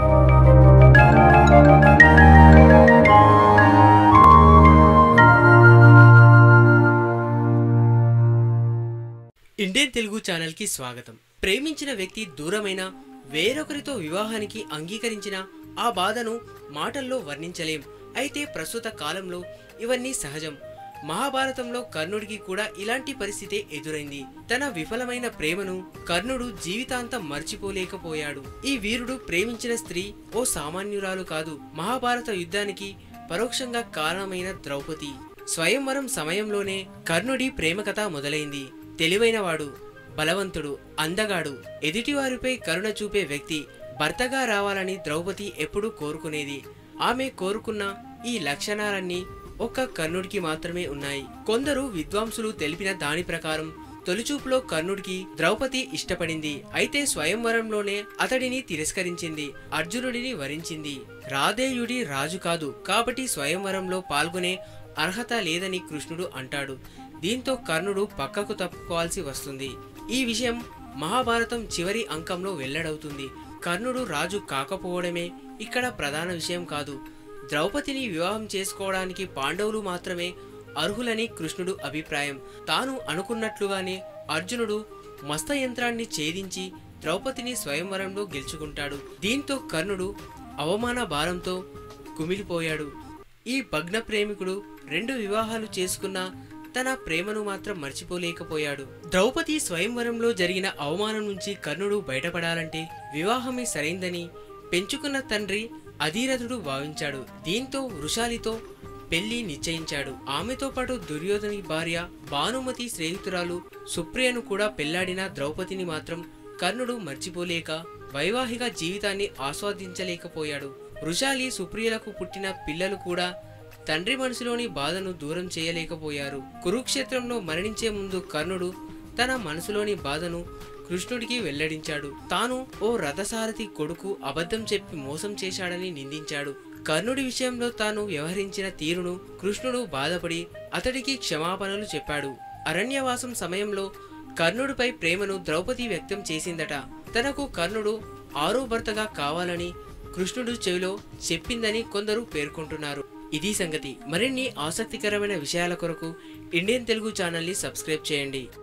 Indian Telugu channel కి స్వాగతం ప్రేమించిన వ్యక్తి దూరమైన వేరొకరితో వివాహానికి అంగీకరించిన ఆ బాధను మాటల్లో వర్ణించలేం అయితే ప్రస్తుత కాలంలో ఇవన్నీ సహజం మహాభారతంలో కర్ణుడికి కూడా ఇలాంటి పరిస్థితే ఎదురైంది తన విఫలమైన ప్రేమను కర్ణుడు జీవితాంతం మర్చిపోలేకపోయాడు ఈ వీరుడు ప్రేమించిన స్త్రీ ఓ సామాన్యురాలు కాదు మహాభారత యుద్ధానికి పరోక్షంగా కారణమైన ద్రౌపది స్వయంవరం సమయంలోనే కర్ణుడి ప్రేమ కథ మొదలైంది తెలివైనవాడు బలవంతుడు అందగాడు ఎదుటివారిపై కరుణ చూపే వ్యక్తి భర్తగా రావాలని ద్రౌపది ఎప్పుడూ కోరుకునేది ఆమె కోరుకున్న ఈ లక్షణాలన్నీ ఒక్క కర్ణుడికి మాత్రమే ఉన్నాయి కొందరు విద్వాంసులు తెలిపిన దాని ప్రకారం తొలిచూపులో కర్ణుడికి ద్రౌపది ఇష్టపడింది అయితే స్వయంవరంలోనే అతడిని తిరస్కరించింది అర్జునుడిని వరించింది రాధేయుడి రాజు కాదు కాబట్టి స్వయంవరంలో పాల్గొనే అర్హత లేదని కృష్ణుడు అంటాడు దీంతో కర్ణుడు పక్కకు తప్పుకోవాల్సి వస్తుంది ఈ విషయం మహాభారతం చివరి అంకంలో వెల్లడవుతుంది కర్ణుడు రాజు కాకపోవడమే ఇక్కడ ప్రధాన విషయం కాదు ద్రౌపదిని వివాహం చేసుకోవడానికి పాండవులు మాత్రమే అర్హులని కృష్ణుడు అభిప్రాయం తాను అనుకున్నట్లుగానే అర్జునుడు మస్త యంత్రాన్ని ఛేదించి ద్రౌపదిని స్వయంవరంలో గెలుచుకుంటాడు దీంతో కర్ణుడు అవమాన భారంతో కుమిలిపోయాడు ఈ భగ్న ప్రేమికుడు రెండు వివాహాలు చేసుకున్న తన ప్రేమను మాత్రం మర్చిపోలేకపోయాడు ద్రౌపది స్వయంవరంలో జరిగిన అవమానం నుంచి కర్ణుడు బయటపడాలంటే వివాహమే సరైందని పెంచుకున్న తండ్రి అధీరథుడు భావించాడు దీంతో వృషాలితో పెళ్లి నిశ్చయించాడు ఆమెతో పాటు దుర్యోధని భార్య భానుమతి స్నేహితురాలు సుప్రియను కూడా పెళ్లాడిన ద్రౌపదిని మాత్రం కర్ణుడు మర్చిపోలేక వైవాహిక జీవితాన్ని ఆస్వాదించలేకపోయాడు వృషాలి సుప్రియలకు పుట్టిన పిల్లలు కూడా తండ్రి మనసులోని బాధను దూరం చేయలేకపోయారు కురుక్షేత్రంలో మరణించే ముందు కర్ణుడు తన మనసులోని బాధను కృష్ణుడికి వెల్లడించాడు తాను ఓ రథసారథి కొడుకు అబద్ధం చెప్పి మోసం చేశాడని నిందించాడు కర్ణుడి విషయంలో తాను వ్యవహరించిన తీరును కృష్ణుడు బాధపడి అతడికి క్షమాపణలు చెప్పాడు అరణ్యవాసం సమయంలో కర్ణుడిపై ప్రేమను ద్రౌపది వ్యక్తం చేసిందట తనకు కర్ణుడు ఆరో భర్తగా కావాలని కృష్ణుడు చెవిలో చెప్పిందని కొందరు పేర్కొంటున్నారు ఇది సంగతి మరిన్ని ఆసక్తికరమైన విషయాల కొరకు ఇండియన్ తెలుగు ఛానల్ని సబ్స్క్రైబ్ చేయండి